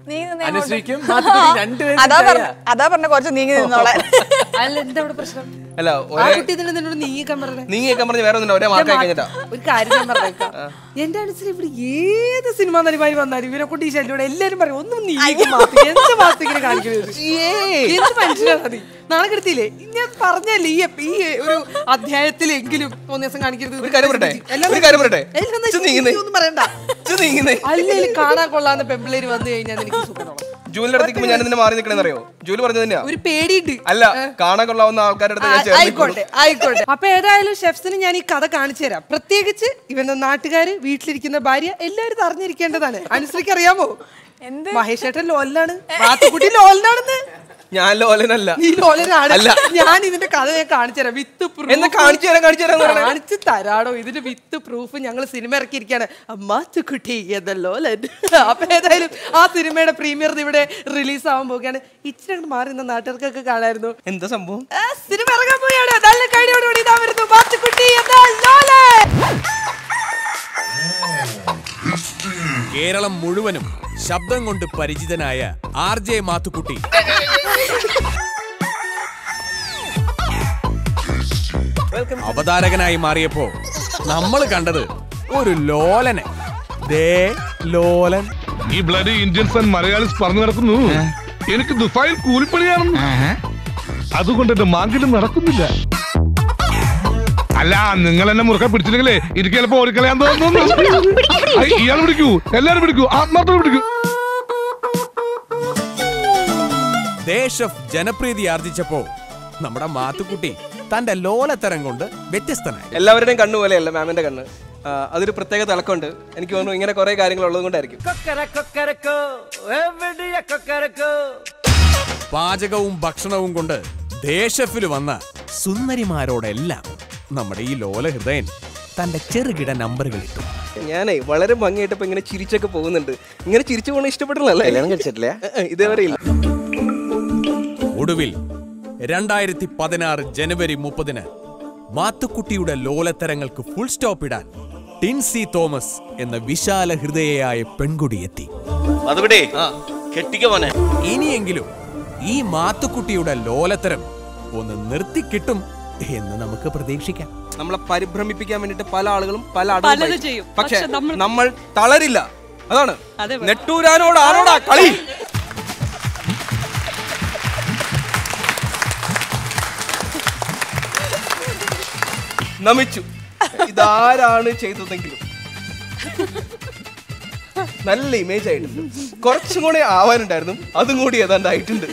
നീങ്ങി നിന്നേ അനുശ്രീക്കും അങ്ങോട്ട്. മാത്തുക്കുട്ടിക്കും രണ്ടുപേരും അതാ ചായ. പറഞ്ഞ അതാ പറഞ്ഞ കുറച്ച് നീങ്ങി നിന്നോളെ അല്ല എന്താ ഇവിടെ പ്രശ്നം അല്ല ആ ഒരേ കുട്ടി ഇതിനെ നിന്നോട് നീങ്ങിക്കാൻ പറഞ്ഞേ നീങ്ങിയേക്കാൻ പറഞ്ഞ് വേറെ ഒന്നും ഒരേ മാർക്കായി കഴിഞ്ഞിട്ടാ ഒരു കാര്യം ഞാൻ പറഞ്ഞേക്കാം എന്റെ അനുസരിച്ച് ഇവിടെ ഏത് സിനിമ നടിമാരി വന്നാലും ഇവരെ കൊണ്ട് ഈ ശല്യോടെ എല്ലാരും പറയും ഒന്നും നീങ്ങി മാത്തി എന്ത് മാത്തിങ്ങനെ കാണിക്കുന്നത് എന്ത് മനുഷ്യനാണ് അത് നാളെ കിടത്തിയില്ലേ ഞാൻ പറഞ്ഞല്ലേ ഈ എപ്പ- ഈ ഒരു അധ്യായത്തിലെങ്കിലും മൂന്ന് ദിവസം കാണിക്കരുത് ഒരു കാര്യം പറയട്ടെ? എല്ലാം ഒരു കാര്യം പറയട്ടെ? എല്ലാം ഇച്ച് നീങ്ങുന്നേ. ഒന്നും പറയണ്ട ഇത് നീങ്ങുന്നേ അല്ലെങ്കിൽ കാണാൻ കൊള്ളാന്ന് പെമ്പിളേര് വന്നു കഴിഞ്ഞാൽ എനിക്ക് സുഖമാണ് ജൂലിന്റെ അടുത്തേക്ക് ഞാൻ ഇതിന് മാറി നിൽക്കണെന്ന് അറിയോ ജൂലി പറഞ്ഞത് തന്നെയാ ഒരു പേടിയുണ്ട് അല്ല കാണാൻ കൊള്ളാവുന്ന ആൾക്കാരുടെ അടുത്ത് ഞാൻ ആ, ചേർന്ന് ആയിക്കോട്ടെ ആയിക്കോട്ടെ അപ്പൊ ഏതായാലും ഷെഫ്സിന് ഞാൻ ഈ കഥ കാണിച്ചു തരാം പ്രത്യേകിച്ച് ഇവന്റെ നാട്ടുകാര് വീട്ടിലിരിക്കുന്ന ഭാര്യ എല്ലാവരും ഇത് അറിഞ്ഞിരിക്കേണ്ടതാണ് അനുസരിക്ക് അറിയാമോ എന്ത്? മഹേഷ് ഏട്ടൻ ലോലിനാണ് മാത്തുക്കുട്ടി ലോലിനാണെന്ന് ഞാൻ ലോലനല്ല നീ ലോലനാണ് അല്ല. ഞാൻ ഇതിന്റെ കഥ ഞാൻ കാണിച്ചു തരാം വിത്ത് എന്നാ proof. കാണിച്ചു തരാം കാണിച്ചു തരാം എന്ന് പറയണേ. കാണിച്ചു തരാടോ ഇതിന്റെ വിത്ത് പ്രൂഫ് ഞങ്ങൾ സിനിമ ഇറക്കിയിരിക്കാണ് മാത്തുക്കുട്ടി എന്നല്ലോ അപ്പൊ ഏതായാലും ആ സിനിമയുടെ പ്രീമിയർ ഇവിടെ റിലീസ് ആവാൻ പോവുകയാണ് ഇച്ചിരി അങ്ങോട്ട് മാറി നിന്ന നാട്ടുകാർക്കൊക്കെ കാണായിരുന്നു എന്താ സംഭവം ആ, സിനിമ ഇറങ്ങാൻ പോയാണ് നല്ല കൈയോടുകൂടി ഇതാ വരുന്നു മാത്തുക്കുട്ടി എന്ന ലോലൻ കേരളം മുഴുവനും ശബ്ദം കൊണ്ട് പരിചിതനായ ആർ ജെ മാത്തുക്കുട്ടി അവതാരകനായി മാറിയപ്പോ നമ്മൾ കണ്ടത് ഒരു ലോലനെ ദേ ലോലൻ ഈ ബ്ലഡ് ഇന്ത്യൻസ് ആൻഡ് മലയാളീസ് പറഞ്ഞു നടക്കുന്നു എനിക്ക് ദുബായിൽ കൂലിപ്പണിയാണെന്ന് അതുകൊണ്ട് എന്റെ മാങ്കിലും നടക്കുന്നില്ല അല്ല നിങ്ങൾ എന്നെ മുറുക്കെ പിടിച്ചില്ലെങ്കിലേ എനിക്ക് ചിലപ്പോ ഓടിക്കളയാൻ തോന്നുന്നു ഐ, ഇയാൾ പിടിക്കൂ എല്ലാരും പിടിക്കൂ ആത്മാർത്ഥം പിടിക്കൂ ദേശഫ് ജനപ്രീതി ആർജിച്ചപ്പോ നമ്മുടെ മാത്തുക്കുട്ടി തന്റെ ലോലത്തരം കൊണ്ട് വ്യത്യസ്തനായി എല്ലാവരുടെയും കണ്ണു പോലെയല്ല മാമിന്റെ കണ്ണ് ആ, അതൊരു പ്രത്യേക തിളക്കമുണ്ട് എനിക്ക് തോന്നുന്നു ഇങ്ങനെ കുറെ കാര്യങ്ങൾ ഉള്ളത് കൊണ്ടായിരിക്കും പാചകവും ഭക്ഷണവും കൊണ്ട് ദേശഫിൽ വന്ന സുന്ദരിമാരോടെല്ലാം നമ്മുടെ ഈ ലോല ഹൃദയൻ തന്റെ ചെറുകിട നമ്പറുകൾ ഇട്ടു ഞാനേ വളരെ ഭംഗിയായിട്ട് ഇപ്പൊ ഇങ്ങനെ ചിരിച്ചൊക്കെ പോകുന്നുണ്ട് ഇങ്ങനെ ചിരിച്ചു പോകണ ഇഷ്ടപ്പെട്ടില്ലല്ലേ കല്യാണം കഴിച്ചിട്ടില്ല ഇതേവരെ ഇല്ല ഒടുവിൽ രണ്ടായിരത്തി പതിനാറ് ജനുവരി മുപ്പതിന് മാത്തുക്കുട്ടിയുടെ ലോലത്തരങ്ങൾക്ക് ഫുൾ സ്റ്റോപ്പ് ഇടാൻ ടിൻസി തോമസ് എന്ന വിശാല ഹൃദയയായ പെൺകുടി എത്തി അതുകൂടെ കെട്ടിക്ക മോനെ ഇനിയെങ്കിലും ഈ മാത്തുക്കുട്ടിയുടെ ലോലത്തരം ഒന്ന് നിർത്തിക്കിട്ടും എന്ന് നമുക്ക് പ്രതീക്ഷിക്കാം നമ്മളെ പരിഭ്രമിപ്പിക്കാൻ വേണ്ടിട്ട് പല ആളുകളും പല പലതും അടവും ചെയ്യും. പക്ഷെ പക്ഷെ നമ്മൾ- നമ്മൾ തളരില്ല അതാണ് അതെ. നെട്ടൂരാനോട് ആരോടാ കളി നമിച്ചു ഇതാരാണ് ചെയ്തതെങ്കിലും നല്ല ഇമേജ് ആയിട്ടുണ്ട് കുറച്ചും കൂടെ ആവാനുണ്ടായിരുന്നു അതും കൂടി ഏതാണ്ട് ആയിട്ടുണ്ട്